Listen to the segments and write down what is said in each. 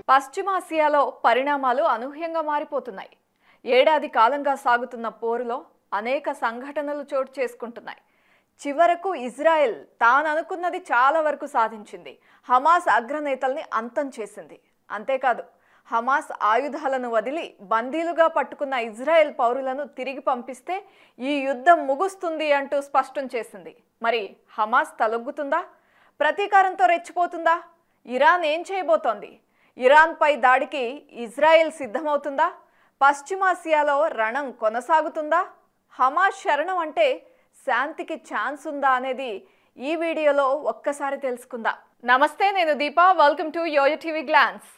పశ్చిమాసియాలో పరిణామాలు అనూహ్యంగా మారిపోతున్నాయి ఏడాది కాలంగా సాగుతున్న పోరులో అనేక సంఘటనలు చోటు చేసుకుంటున్నాయి చివరకు ఇజ్రాయెల్ తాను అనుకున్నది చాలా వరకు సాధించింది హమాస్ అగ్రనేతల్ని అంతం చేసింది అంతేకాదు హమాస్ ఆయుధాలను వదిలి బందీలుగా పట్టుకున్న ఇజ్రాయెల్ పౌరులను తిరిగి పంపిస్తే ఈ యుద్ధం ముగుస్తుంది అంటూ స్పష్టం చేసింది మరి హమాస్ తలొగ్గుతుందా ప్రతీకారంతో రెచ్చిపోతుందా ఇరాన్ ఏం చేయబోతోంది ఇరాన్పై దాడికి ఇజ్రాయెల్ సిద్ధమవుతుందా పశ్చిమాసియాలో రణం కొనసాగుతుందా హమాస్ శరణం అంటే శాంతికి ఛాన్స్ ఉందా అనేది ఈ వీడియోలో ఒక్కసారి తెలుసుకుందాం నమస్తే నేను Deepa welcome to YoYo TV glance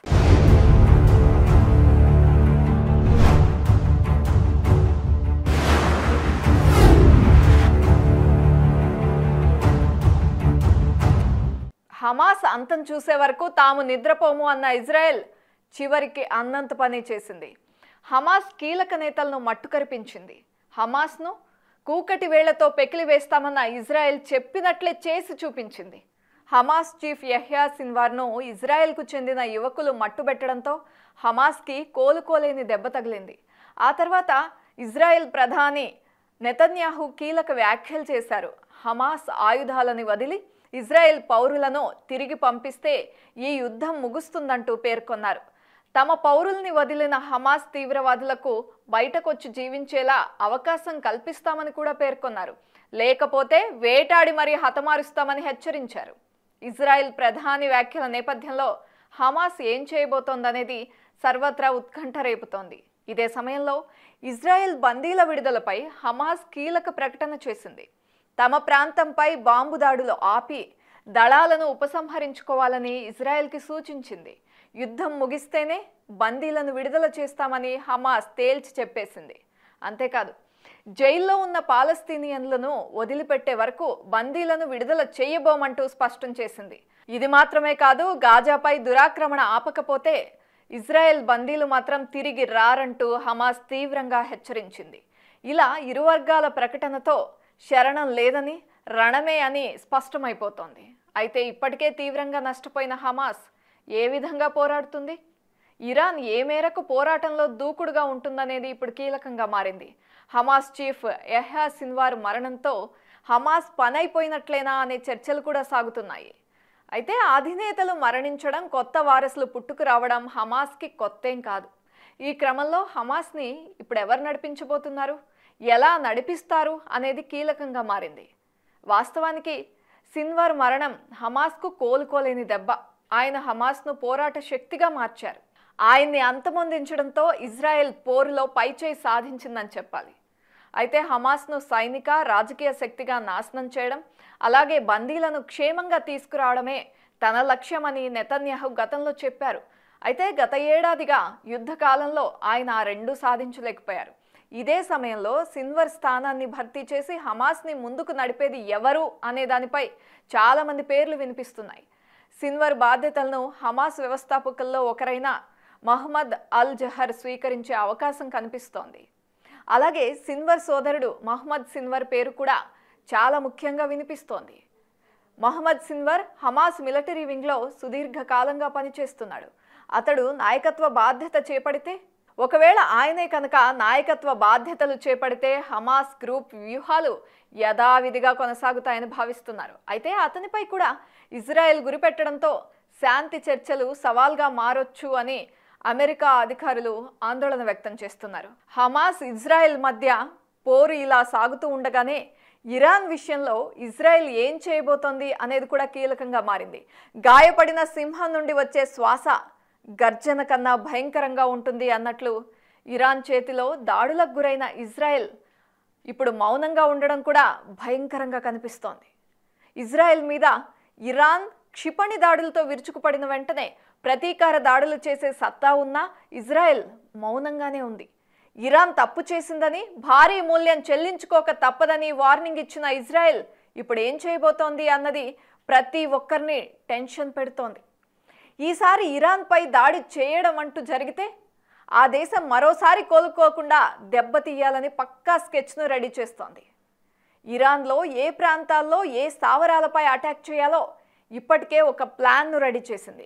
Hamas అంతం చూసే వరకు తాము నిద్రపోము అన్న ఇజ్రాయెల్ చివరికి అన్నంత పని చేసింది హమాస్ కీలక నేతలను మట్టుకరిపించింది హమాస్ను కూకటి వేళ్లతో పెకిలి వేస్తామన్న ఇజ్రాయెల్ చెప్పినట్లే చేసి చూపించింది హమాస్ చీఫ్ యహ్యా సిన్వార్ను ఇజ్రాయెల్కు చెందిన యువకులు మట్టుబెట్టడంతో హమాస్కి కోలుకోలేని దెబ్బ తగిలింది ఆ తర్వాత ఇజ్రాయెల్ ప్రధాని నెతన్యాహు కీలక వ్యాఖ్యలు చేశారు హమాస్ ఆయుధాలను వదిలి ఇజ్రాయెల్ పౌరులను తిరిగి పంపిస్తే ఈ యుద్ధం ముగుస్తుందంటూ పేర్కొన్నారు తమ పౌరుల్ని వదిలిన హమాస్ తీవ్రవాదులకు బయటకొచ్చి జీవించేలా అవకాశం కల్పిస్తామని కూడా పేర్కొన్నారు లేకపోతే వేటాడి మరీ హతమారుస్తామని హెచ్చరించారు ఇజ్రాయెల్ ప్రధాని వ్యాఖ్యల నేపథ్యంలో హమాస్ ఏం చేయబోతోందనేది సర్వత్రా ఉత్కంఠ రేపుతోంది ఇదే సమయంలో ఇజ్రాయెల్ బందీల విడుదలపై హమాస్ కీలక ప్రకటన చేసింది తమ ప్రాంతంపై బాంబు దాడులు ఆపి దళాలను ఉపసంహరించుకోవాలని ఇజ్రాయెల్కి సూచించింది యుద్ధం ముగిస్తేనే బందీలను విడుదల చేస్తామని హమాస్ తేల్చి చెప్పేసింది అంతేకాదు జైల్లో ఉన్న పాలస్తీనియన్లను వదిలిపెట్టే వరకు బందీలను విడుదల చేయబోమంటూ స్పష్టం చేసింది ఇది మాత్రమే కాదు గాజాపై దురాక్రమణ ఆపకపోతే ఇజ్రాయెల్ బందీలు మాత్రం తిరిగి రారంటూ హమాస్ తీవ్రంగా హెచ్చరించింది ఇలా ఇరు వర్గాల ప్రకటనతో శరణం లేదని రణమే అని స్పష్టమైపోతోంది అయితే ఇప్పటికే తీవ్రంగా నష్టపోయిన హమాస్ ఏ విధంగా పోరాడుతుంది ఇరాన్ ఏ మేరకు పోరాటంలో దూకుడుగా ఉంటుందనేది ఇప్పుడు కీలకంగా మారింది హమాస్ చీఫ్ యహ్యా సిన్వార్ మరణంతో హమాస్ పనైపోయినట్లేనా అనే చర్చలు కూడా సాగుతున్నాయి అయితే అధినేతలు మరణించడం కొత్త వారసులు పుట్టుకు రావడం హమాస్కి కొత్తేం కాదు ఈ క్రమంలో హమాస్ని ఇప్పుడు ఎవరు నడిపించబోతున్నారు ఎలా నడిపిస్తారు అనేది కీలకంగా మారింది వాస్తవానికి సిన్వర్ మరణం హమాస్కు కోలుకోలేని దెబ్బ ఆయన హమాస్ను పోరాట శక్తిగా మార్చారు ఆయన్ని అంతమొందించడంతో ఇజ్రాయెల్ పోరులో పైచేయి సాధించిందని చెప్పాలి అయితే హమాస్ను సైనిక రాజకీయ శక్తిగా నాశనం చేయడం అలాగే బందీలను క్షేమంగా తీసుకురావడమే తన లక్ష్యమని నెతన్యాహు గతంలో చెప్పారు అయితే గత ఏడాదిగా యుద్ధ కాలంలో ఆయన ఆ రెండు సాధించలేకపోయారు ఇదే సమయంలో సిన్వర్ స్థానాన్ని భర్తీ చేసి హమాస్ని ముందుకు నడిపేది ఎవరు అనే దానిపై చాలామంది పేర్లు వినిపిస్తున్నాయి సిన్వర్ బాధ్యతలను హమాస్ వ్యవస్థాపకుల్లో ఒకరైన మహమ్మద్ అల్ జహర్ స్వీకరించే అవకాశం కనిపిస్తోంది అలాగే సిన్వర్ సోదరుడు మహమ్మద్ సిన్వర్ పేరు కూడా చాలా ముఖ్యంగా వినిపిస్తోంది మహమ్మద్ సిన్వర్ హమాస్ మిలిటరీ వింగ్లో సుదీర్ఘకాలంగా పనిచేస్తున్నాడు అతడు నాయకత్వ బాధ్యత చేపడితే ఒకవేళ ఆయనే కనుక నాయకత్వ బాధ్యతలు చేపడితే హమాస్ గ్రూప్ వ్యూహాలు యథావిధిగా కొనసాగుతాయని భావిస్తున్నారు అయితే అతనిపై కూడా ఇజ్రాయెల్ గురిపెట్టడంతో శాంతి చర్చలు సవాల్గా మారొచ్చు అని అమెరికా అధికారులు ఆందోళన వ్యక్తం చేస్తున్నారు హమాస్ ఇజ్రాయెల్ మధ్య పోరు ఇలా సాగుతూ ఉండగానే ఇరాన్ విషయంలో ఇజ్రాయెల్ ఏం చేయబోతోంది అనేది కూడా కీలకంగా మారింది గాయపడిన సింహం నుండి వచ్చే శ్వాస గర్జన కన్నా భయంకరంగా ఉంటుంది అన్నట్లు ఇరాన్ చేతిలో దాడులకు గురైన ఇజ్రాయెల్ ఇప్పుడు మౌనంగా ఉండడం కూడా భయంకరంగా కనిపిస్తోంది ఇజ్రాయెల్ మీద ఇరాన్ క్షిపణి దాడులతో విరుచుకుపడిన వెంటనే ప్రతీకార దాడులు చేసే సత్తా ఉన్న ఇజ్రాయెల్ మౌనంగానే ఉంది ఇరాన్ తప్పు చేసిందని భారీ మూల్యం చెల్లించుకోక తప్పదని వార్నింగ్ ఇచ్చిన ఇజ్రాయెల్ ఇప్పుడు ఏం చేయబోతోంది అన్నది ప్రతి ఒక్కరిని టెన్షన్ పెడుతోంది ఈసారి ఇరాన్పై దాడి చేయడం అంటూ జరిగితే ఆ దేశం మరోసారి కోలుకోకుండా దెబ్బతీయాలని పక్కా స్కెచ్ను రెడీ చేస్తోంది ఇరాన్లో ఏ ప్రాంతాల్లో ఏ స్థావరాలపై అటాక్ చేయాలో ఇప్పటికే ఒక ప్లాన్ను రెడీ చేసింది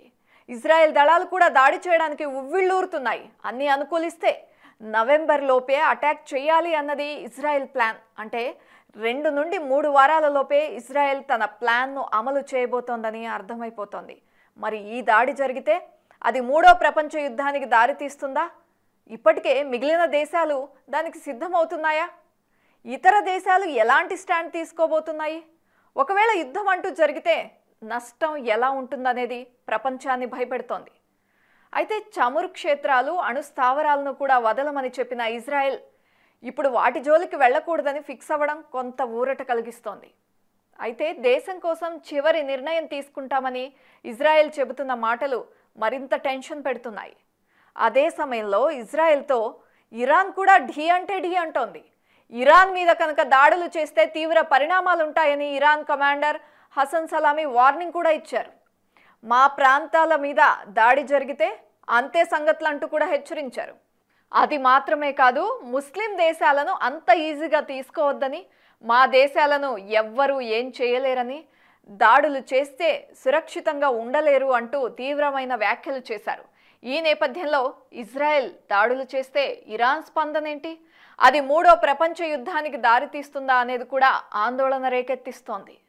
ఇజ్రాయెల్ దళాలు కూడా దాడి చేయడానికి ఉవ్విళ్ళూరుతున్నాయి అన్ని అనుకూలిస్తే నవంబర్ లోపే అటాక్ చేయాలి అన్నది ఇజ్రాయెల్ ప్లాన్ అంటే రెండు నుండి మూడు వారాల లోపే ఇజ్రాయెల్ తన ప్లాన్ను అమలు చేయబోతోందని అర్థమైపోతోంది మరి ఈ దాడి జరిగితే అది మూడో ప్రపంచ యుద్ధానికి దారితీస్తుందా ఇప్పటికే మిగిలిన దేశాలు దానికి సిద్ధమవుతున్నాయా ఇతర దేశాలు ఎలాంటి స్టాండ్ తీసుకోబోతున్నాయి ఒకవేళ యుద్ధం అంటూ జరిగితే నష్టం ఎలా ఉంటుందనేది ప్రపంచాన్ని భయపెడుతోంది అయితే చమురు క్షేత్రాలు అణు స్థావరాలను కూడా వదలమని చెప్పిన ఇజ్రాయెల్ ఇప్పుడు వాటి జోలికి వెళ్ళకూడదని ఫిక్స్ అవ్వడం కొంత ఊరట కలిగిస్తోంది అయితే దేశం కోసం చివరి నిర్ణయం తీసుకుంటామని ఇజ్రాయెల్ చెబుతున్న మాటలు మరింత టెన్షన్ పెడుతున్నాయి అదే సమయంలో ఇజ్రాయెల్తో ఇరాన్ కూడా ఢీ అంటే ఢీ అంటోంది ఇరాన్ మీద కనుక దాడులు చేస్తే తీవ్ర పరిణామాలుంటాయని Iran commander Hassan Salami warning కూడా ఇచ్చారు మా ప్రాంతాల మీద దాడి జరిగితే అంతే సంగతులు అంటూ కూడా హెచ్చరించారు అది మాత్రమే కాదు ముస్లిం దేశాలను అంత ఈజీగా తీసుకోవద్దని మా దేశాలను ఎవ్వరూ ఏం చేయలేరని దాడులు చేస్తే సురక్షితంగా ఉండలేరు అంటూ తీవ్రమైన వ్యాఖ్యలు చేశారు ఈ నేపథ్యంలో ఇజ్రాయెల్ దాడులు చేస్తే ఇరాన్ స్పందనేంటి అది మూడో ప్రపంచ యుద్ధానికి దారితీస్తుందా అనేది కూడా ఆందోళన రేకెత్తిస్తోంది